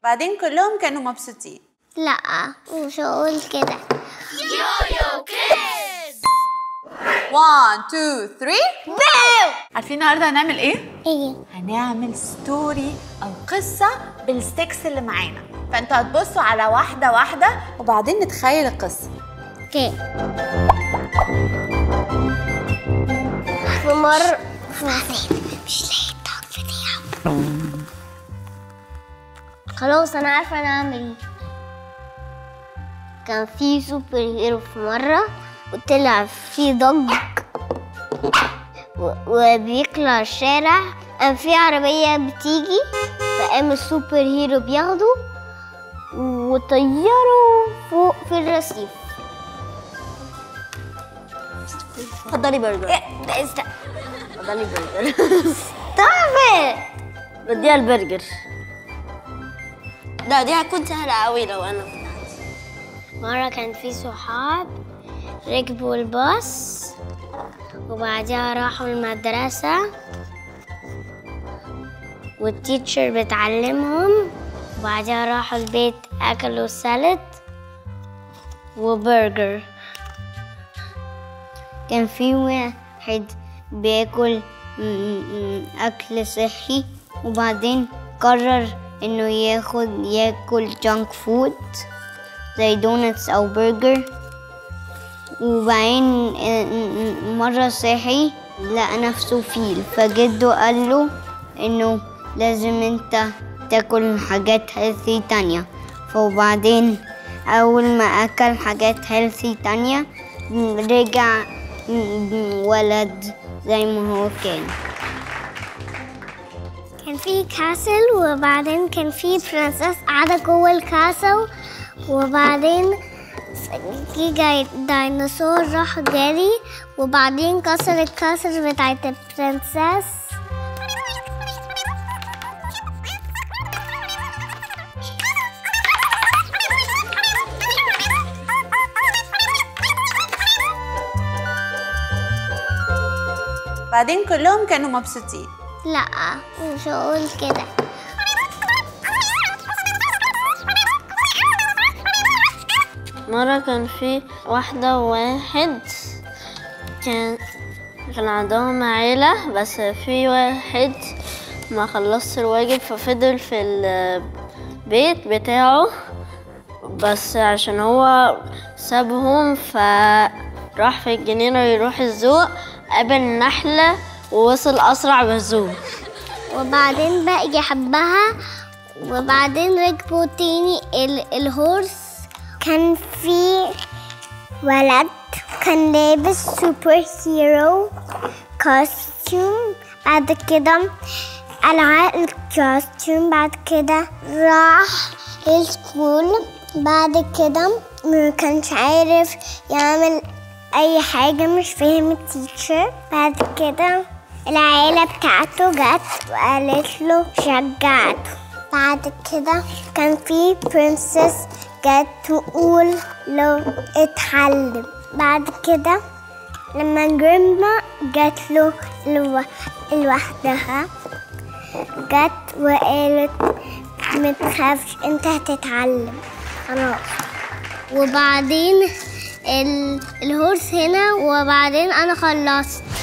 بعدين كلهم كانوا مبسوطين لا مش هقول كده 1 2 3 عارفين النهارده هنعمل ايه؟ ايه هنعمل ستوري او قصه بالستيكس اللي معانا فانتوا هتبصوا على واحده واحده وبعدين نتخيل القصه اوكي في مرة مش لاقي الدوج بتاعه خلاص انا عارفة انا هعمل ايه كان في سوبر هيرو في مرة وطلع في ضج و- وبيطلع الشارع قام في عربية بتيجي فقام السوبر هيرو بياخده وطيره فوق في الرصيف اتفضلي برجر ايه است اتفضلي برجر ستوب بديها البرجر لا دي هتكون سهلة قوي لو انا مرة كان في صحاب ركبوا الباص وبعدها راحوا المدرسة والتيتشر بتعلمهم وبعدها راحوا البيت أكلوا سالد وبرجر كان في واحد بياكل م- م- أكل صحي وبعدين قرر إنه ياخد ياكل جانك فود زي دونتس أو برجر وبعدين مرة صحي لقى نفسه فيل فجده قال له إنه لازم أنت تاكل حاجات هيلثي تانية فوبعدين أول ما أكل حاجات هيلثي تانية رجع ولد زي ما هو كان كان في كاسل وبعدين كان في برنسس قاعدة جوه الكاسل وبعدين جه جاي ديناصور راح جري وبعدين كسر الكاسل بتاعت البرنسس بعدين كلهم كانوا مبسوطين لا مش هقول كده مرة كان في واحدة وواحد كان كان عندهم عيلة بس في واحد ما خلصش الواجب ففضل في البيت بتاعه بس عشان هو سابهم فراح في الجنينة يروح الزوق قابل نحلة ووصل أسرع بالزوق وبعدين بقى يحبها وبعدين ركبوا تاني ال- الهورس كان في ولد كان لابس سوبر هيرو كوستيوم بعد كده قلع الكوستيوم بعد كده راح السكول بعد كده ما كانش عارف يعمل اي حاجة مش فاهم التيتشر بعد كده العيلة بتاعته جت وقالت له شجعته بعد كده كان في برنسس جت تقول له اتعلم بعد كده لما جريمبا جات له لو- لوحدها جت وقالت متخافش انت هتتعلم خلاص وبعدين ال... الهورس هنا وبعدين انا خلصت